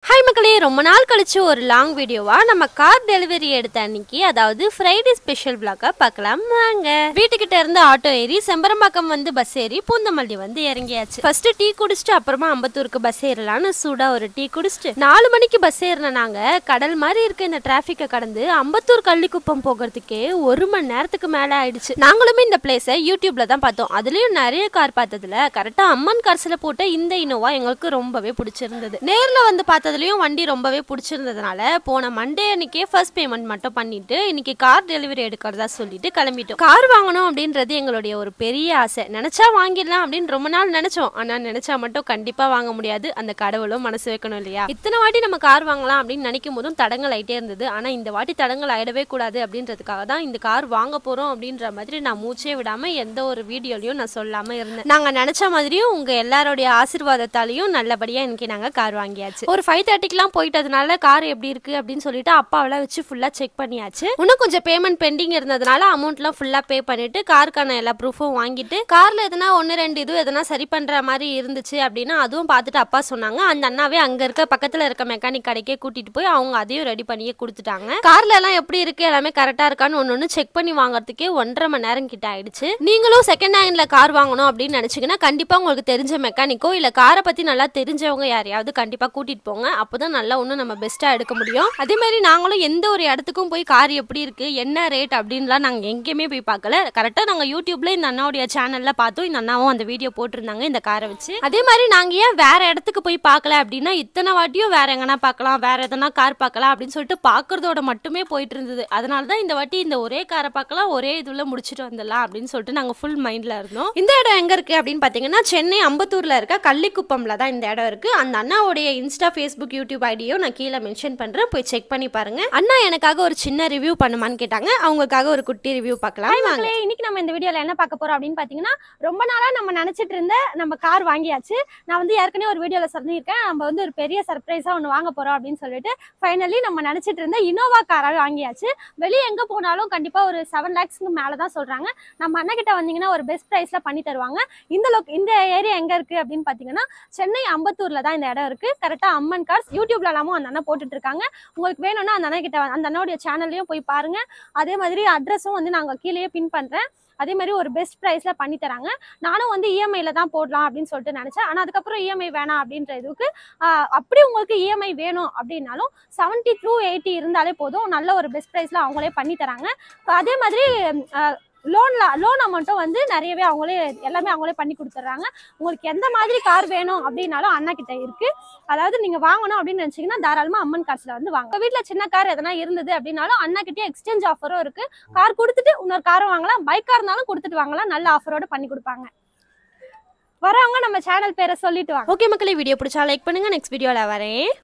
hi மக்களே ரொம்ப நாள் கழிச்சு ஒரு லாங் வீடியோவா நம்ம கார் டெலிவரி எடுத்த அன்னைக்கு அதாவது ஃப்ரைடே ஸ்பெஷல் பிளாக்கா பார்க்கலாம் வாங்க வீட்டுக்கிட்ட இருந்து ஆட்டோ ஏறி செம்பரம்பாக்கம் வந்து பஸ் ஏறி பூந்தமல்லி வந்து இறங்கியாச்சு ஃபர்ஸ்ட் டீ குடிச்சிட்டு அப்புறமா அம்பத்தூருக்கு பஸ் ஏறலாம்னு சூடா ஒரு டீ குடிச்சிட்டு நாலு மணிக்கு பஸ் ஏறின நாங்க கடல் மாதிரி இருக்க இந்த டிராஃபிக்கை கடந்து அம்பத்தூர் கள்ளிக்குப்பம் போகிறதுக்கே ஒரு மணி நேரத்துக்கு மேல ஆயிடுச்சு நாங்களுமே இந்த பிளேஸை யூடியூப்ல தான் பார்த்தோம் அதுலயும் நிறைய கார் பார்த்ததுல கரெக்டா அம்மன் கார்ஸ்ல போட்ட இந்த இனோவா எங்களுக்கு ரொம்பவே பிடிச்சிருந்தது நேர்ல வந்து பார்த்ததுலயும் வண்டி ரொம்பவே பிடிச்சிருந்ததுனால போன மண்டே அன்னைக்கே ஃபர்ஸ்ட் பேமெண்ட் மட்டும் பண்ணிட்டு இன்னைக்கு கார் டெலிவரி எடுக்கிறதா சொல்லிட்டு கிளம்பிட்டோம் கார் வாங்கணும் அப்படின்றது எங்களுடைய ஒரு பெரிய ஆசை நினைச்சா வாங்கிடலாம் அப்படின்னு ரொம்ப நாள் நினைச்சோம் ஆனா நினைச்சா மட்டும் கண்டிப்பா வாங்க முடியாது அந்த கடவுளும் மனசு வைக்கணும் இல்லையா இத்தனை வாட்டி நம்ம கார் வாங்கலாம் அப்படின்னு நினைக்கும் போதும் தடங்கள் ஆயிட்டே இருந்தது ஆனா இந்த வாட்டி தடங்கள் ஆயிடவே கூடாது அப்படின்றதுக்காக தான் இந்த கார் வாங்க போறோம் அப்படின்ற மாதிரி நான் மூச்சே விடாம எந்த ஒரு வீடியோலயும் நான் சொல்லாம இருந்தேன் நாங்க நினைச்ச மாதிரியும் உங்க எல்லாருடைய ஆசீர்வாதத்தாலையும் நல்லபடியா இன்னைக்கு நாங்க கார் வாங்கியாச்சு ஒரு ஃபைவ் தேர்ட்டிக்கெல்லாம் போயிட்டதுனால கார் எப்படி இருக்கு அப்படின்னு சொல்லிட்டு அப்பாவெல்லாம் வச்சு ஃபுல்லா செக் பண்ணியாச்சு இன்னும் கொஞ்சம் பேமெண்ட் பெண்டிங் இருந்ததுனால அமௌண்ட்லாம் ஃபுல்லா பே பண்ணிட்டு காருக்கான எல்லா ப்ரூஃபும் வாங்கிட்டு கார்ல எதனா ஒன்று ரெண்டு இது எதனா சரி பண்ற மாதிரி இருந்துச்சு அப்படின்னா அதுவும் பார்த்துட்டு அப்பா சொன்னாங்க அந்த அண்ணாவே அங்க இருக்க பக்கத்துல இருக்க மெக்கானிக் கடைக்கே கூட்டிட்டு போய் அவங்க அதையும் ரெடி பண்ணியே கொடுத்துட்டாங்க கார்ல எல்லாம் எப்படி இருக்கு எல்லாமே கரெக்டா இருக்கான்னு ஒன்னு ஒன்று செக் பண்ணி வாங்குறதுக்கே ஒன்றரை மணி நேரம் கிட்ட ஆயிடுச்சு நீங்களும் செகண்ட் ஹேண்ட்ல கார் வாங்கணும் அப்படின்னு நினைச்சீங்கன்னா கண்டிப்பா உங்களுக்கு தெரிஞ்ச மெக்கானிக்கோ இல்ல காரை பத்தி நல்லா தெரிஞ்சவங்க யாரையாவது கண்டிப்பா கூட்டிட்டு போங்க அப்பதான் நல்லா இன்னும் நம்ம பெஸ்டா எடுக்க முடியும் அதே மாதிரி நாங்களும் எந்த ஒரு இடத்துக்கும் போய் கார் எப்படி இருக்கு என்ன ரேட் அப்படின்லாம் நாங்க எங்கேயுமே போய் பார்க்கல கரெக்டா நாங்க யூடியூப்ல இந்த அண்ணாவுடைய சேனல்ல பார்த்தோம் இந்த அண்ணாவும் அந்த வீடியோ போட்டிருந்தாங்க இந்த காரை வச்சு அதே மாதிரி நாங்க ஏன் வேற இடத்துக்கு போய் பார்க்கல அப்படின்னா இத்தனை வாட்டியும் வேற எங்கன்னா பார்க்கலாம் வேற எதனா கார் பார்க்கலாம் அப்படின்னு சொல்லிட்டு பார்க்கறதோட மட்டுமே போயிட்டு இருந்தது அதனால தான் இந்த வாட்டி இந்த ஒரே காரை பார்க்கலாம் ஒரே இதுல முடிச்சுட்டு வந்துடலாம் அப்படின்னு சொல்லிட்டு நாங்க ஃபுல் மைண்ட்ல இருந்தோம் இந்த இடம் எங்க இருக்கு அப்படின்னு பாத்தீங்கன்னா சென்னை அம்பத்தூர்ல இருக்க கள்ளிக்குப்பம்ல தான் இந்த இடம் இருக்கு அந்த அண்ணாவுடைய இன்ஸ்டா ஃபேஸ்புக் யூடியூப் ஐடியும் நான் கீழே மென்ஷன் பண்றேன் போய் செக் பண்ணி பாருங்க அண்ணா எனக்காக ஒரு சின்ன ரிவ்யூ பண்ணுமான்னு கேட்டாங்க அவங்களுக்காக ஒரு குட்டி ரிவ்யூ பார்க்கலாம் வாங்க மக்களே இன்னைக்கு நம்ம இந்த வீடியோல என்ன பார்க்க போறோம் அப்படின்னு பாத்தீங்கன்னா ரொம்ப நாளா நம்ம நினைச்சிட்டு இருந்த நம்ம கார் வாங்கியாச்சு நான் வந்து ஏற்கனவே ஒரு வீடியோல சொல்லியிருக்கேன் நம்ம வந்து ஒரு பெரிய சர்ப்ரைஸா ஒன்று வாங்க போறோம் அப்படின்னு சொல்லிட்டு ஃபைனலி நம்ம நினைச்சிட்டு இருந்த இனோவா காரை வாங்கியாச்சு வெளியே எங்க போனாலும் கண்டிப்பா ஒரு செவன் லேக்ஸ்க்கு மேல தான் சொல்றாங்க நம்ம அண்ணன் கிட்ட வந்தீங்கன்னா ஒரு பெஸ்ட் பிரைஸ்ல பண்ணி தருவாங்க இந்த லொக் இந்த ஏரியா எங்க இருக்கு அப்படின்னு பாத்தீங்கன்னா சென்னை அம்பத்தூர்ல தான் இந்த இடம் இருக்கு கரெக்டா அம்மன் கார்ஸ் யூடியூப்ல எல்லாமும் அந்த அண்ணன் போட்டுட்டு இருக்காங்க உங்களுக்கு வேணும்னா அந்த அண்ணன் கிட்ட வ- அந்த அண்ணனுடைய சேனல்லையும் போய் பாருங்க அதே மாதிரி அட்ரஸும் வந்து நாங்க கீழேயே பின் பண்றேன் அதே மாதிரி ஒரு பெஸ்ட் ப்ரைஸ்ல பண்ணி தராங்க நானும் வந்து இஎம்ஐல தான் போடலாம் அப்படின்னு சொல்லிட்டு நினைச்சேன் ஆனா அதுக்கப்புறம் இஎம்ஐ வேணாம் அப்படின்ற இதுக்கு ஆஹ், அப்படி உங்களுக்கு இஎம்ஐ வேணும் அப்படின்னாலும் செவன்ட்டி த்ரூ எயிட்டி இருந்தாலே போதும் நல்ல ஒரு பெஸ்ட் ப்ரைஸ்ல அவங்களே பண்ணி தராங்க இப்ப அதே மாதிரி லோன்ல லோன் அமௌண்ட்டும் வந்து நிறையவே அவங்களே எல்லாமே அவங்களே பண்ணி கொடுத்துட்றாங்க உங்களுக்கு எந்த மாதிரி கார் வேணும் அப்படின்னாலும் அண்ணா கிட்ட இருக்கு அதாவது நீங்க வாங்கணும் அப்படின்னு நினைச்சீங்கன்னா தாராளமா அம்மன் கார்ஸ்ல வந்து வாங்க உங்க வீட்ல சின்ன கார் எதனா இருந்தது அப்படின்னாலும் அண்ணா கிட்டே எக்ஸ்சேஞ்ச் ஆஃபரும் இருக்கு கார் கொடுத்துட்டு இன்னொரு காரும் வாங்கலாம் பைக்கா இருந்தாலும் கொடுத்துட்டு வாங்கலாம் நல்ல ஆஃபரோட பண்ணி கொடுப்பாங்க வரவங்க நம்ம சேனல் பேரை சொல்லிட்டு வாங்க ஓகே மக்களே வீடியோ பிடிச்சா லைக் பண்ணுங்க நெக்ஸ்ட் வீடியோல வரேன்